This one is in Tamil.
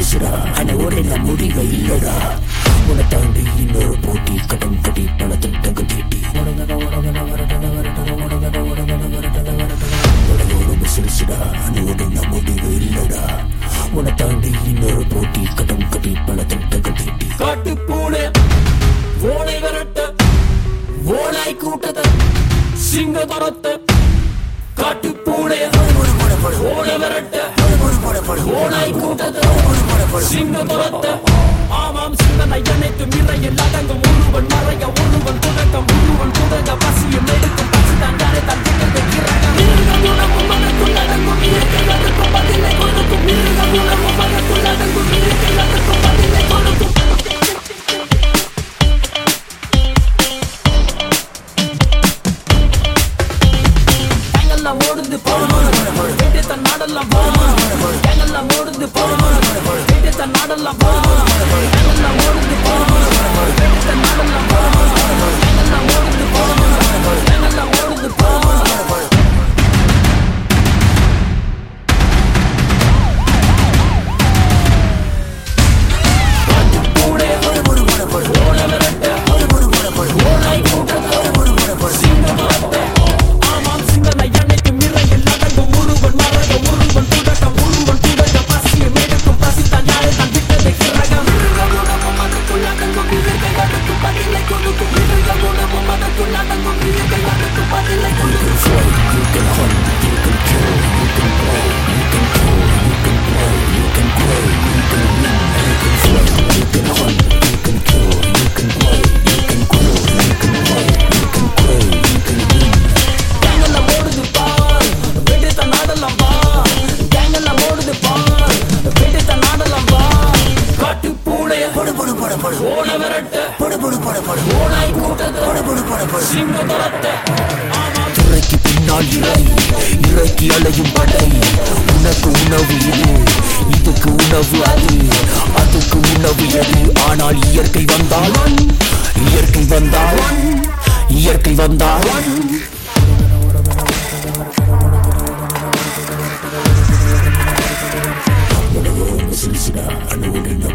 சிறுசுடா ஆனா ஓடின முடிவு இல்லடா உன்னை தாண்டி இன்னொரு போட்டி கடன் கட்டி பல திட்டங்கள் தீட்டி உலகோடு சிறுசுடா ஆனா ஓடின முடிவு இல்லடா உன்னை தாண்டி இன்னொரு போட்டி கடன் கட்டி பல திட்டங்கள் தீட்டி காட்டு பூனை ஓனை விரட்ட ஓனாய் கூட்டத்தை சிங்க தரத்தை காட்டு பூனை ஓனை விரட்ட ஓனாய் கூட்டத்தை சிங்க தரத்தை ஆமாம் சிந்தனை அனைத்து மிறையில் அடங்கும் ஒருவன் மறைய ஒருவன் துடக்கம் ஒருவன் துடங்க பசியும் எடுக்கும் பசி தான் தானே தன் திட்டத்தை கிறங்க மிருக குணமும் மனக்குள் அடங்கும் இயற்கை அதற்கும் பதிலை கொடுக்கும் மிருக குணமும் மனக்குள் அடங்கும் இயற்கை அதற்கும் பதிலை கொடுக்கும் கேங்கெல்லாம் ஓடுது போகணும் கேட்டு தன் நாடெல்லாம் போகணும் கேங்கெல்லாம் ஓடுது போகணும் கேட்டு தன் நாடெல்லாம் போகணும் கேங்கெல்லாம் ஓடுது போகணும் கேட்டு தன் நாடெல்லாம் போகணும் கேங்கெல்லாம் ஓடுது போகணும் கேங்கெல்லாம் ஓடுது போகணும் பூடே ஓட விரட்ட ஓனாய் கூட்டத்தை சிங்கமாட்ட ஆமாம் சிந்தனை அனைத்து மிறையில் அடங்கும் ஒருவன் மறைய ஒருவன் துடக்கம் ஒருவன் துடக்க பசியை எடுக்கும் பசி தான் யாரை தான் விட்டதை கிரகம் மிருக குணமும் அதற்குள் அடங்கும் இயற்கை அதற்கும் பதிலை கொடுக்கும் மிருக குணமும் அதற்குள் அடங்கும் இயற்கை அதற்கும் பதிலை கொடுக்கும் கேங்கெல்லாம் ஓடுது பார் வெடித்த நாடெல்லாம் பார் கேங்கெல்லாம் ஓடுது பார் வெடித்த நாடெல்லாம் பார் காட்டு பூடைய படு படு படு படு ஓட விரட்ட படு படு படு படு ஓனாய் கூட்டத்தை படு படு படு படு சிங்க தரத்தை திரைக்கு பின்னால் இறை இறைக்கு அலையும் படை உனக்கு உணவு இது இதுக்கு உணவு அது அதுக்கு உணவு எது ஆனால் இயற்கை வந்தால் இயற்கை வந்தால் இயற்கை வந்தால் சிறுசிடா அணுகுடன்